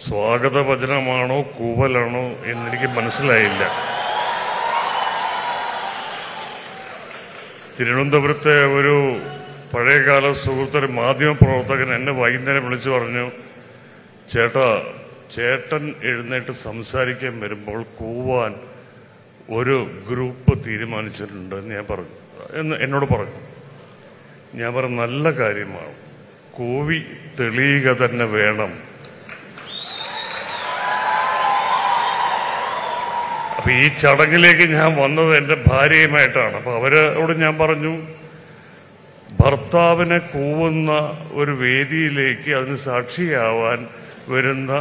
സ്വാഗത വചനമാണോ കൂവലാണോ എന്നെനിക്ക് മനസ്സിലായില്ല തിരുവനന്തപുരത്തെ ഒരു പഴയകാല സുഹൃത്തൊരു മാധ്യമ പ്രവർത്തകൻ എന്നെ വൈകുന്നേരം വിളിച്ചു പറഞ്ഞു ചേട്ടാ ചേട്ടൻ എഴുന്നേറ്റ് സംസാരിക്കാൻ വരുമ്പോൾ കൂവാൻ ഒരു ഗ്രൂപ്പ് തീരുമാനിച്ചിട്ടുണ്ട് എന്ന് ഞാൻ പറഞ്ഞു എന്ന് എന്നോട് പറഞ്ഞു ഞാൻ പറഞ്ഞു നല്ല കാര്യമാണ് കൂവി തെളിയുക തന്നെ വേണം അപ്പൊ ഈ ചടങ്ങിലേക്ക് ഞാൻ വന്നത് എൻ്റെ ഭാര്യയുമായിട്ടാണ് അപ്പൊ അവരോട് ഞാൻ പറഞ്ഞു ഭർത്താവിനെ കൂവുന്ന ഒരു വേദിയിലേക്ക് അതിന് സാക്ഷിയാവാൻ വരുന്ന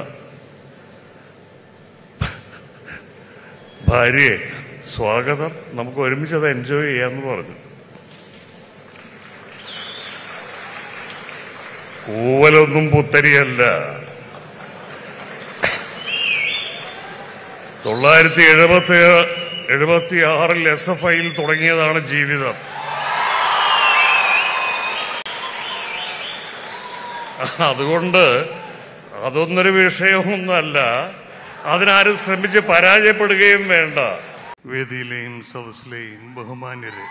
ഭാര്യയെ സ്വാഗതം നമുക്ക് ഒരുമിച്ച് അത് എൻജോയ് ചെയ്യാമെന്ന് പറഞ്ഞു കൂവലൊന്നും പുത്തരിയല്ല തൊള്ളായിരത്തി എഴുപത്തി എഴുപത്തി ആറിൽ എസ് എഫ് ഐയിൽ തുടങ്ങിയതാണ് ജീവിതം അതുകൊണ്ട് അതൊന്നൊരു വിഷയമൊന്നല്ല അതിനാരും ശ്രമിച്ച് പരാജയപ്പെടുകയും വേണ്ട വേദിയിലെയും സദസ്സിലെയും ബഹുമാന്യരെ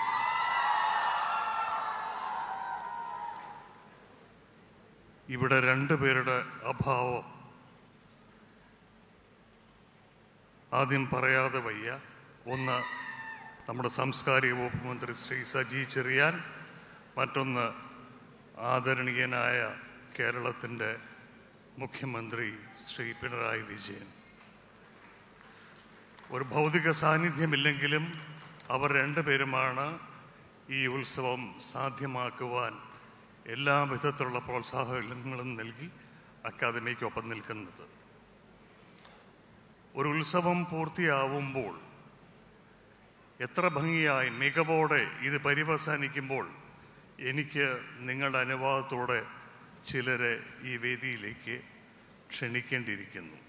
ഇവിടെ രണ്ടുപേരുടെ അഭാവം ആദ്യം പറയാതെ വയ്യ ഒന്ന് നമ്മുടെ സാംസ്കാരിക വകുപ്പ് മന്ത്രി ശ്രീ സജി ചെറിയാൻ മറ്റൊന്ന് ആദരണീയനായ കേരളത്തിൻ്റെ മുഖ്യമന്ത്രി ശ്രീ പിണറായി വിജയൻ ഒരു ഭൗതിക സാന്നിധ്യമില്ലെങ്കിലും അവർ രണ്ടുപേരുമാണ് ഈ ഉത്സവം സാധ്യമാക്കുവാൻ എല്ലാ വിധത്തിലുള്ള പ്രോത്സാഹനങ്ങളും നൽകി അക്കാദമിക്കൊപ്പം നിൽക്കുന്നത് ഒരു ഉത്സവം പൂർത്തിയാവുമ്പോൾ എത്ര ഭംഗിയായി മികവോടെ ഇത് പര്യവസാനിക്കുമ്പോൾ എനിക്ക് നിങ്ങളുടെ അനുവാദത്തോടെ ചിലരെ ഈ വേദിയിലേക്ക് ക്ഷണിക്കേണ്ടിയിരിക്കുന്നു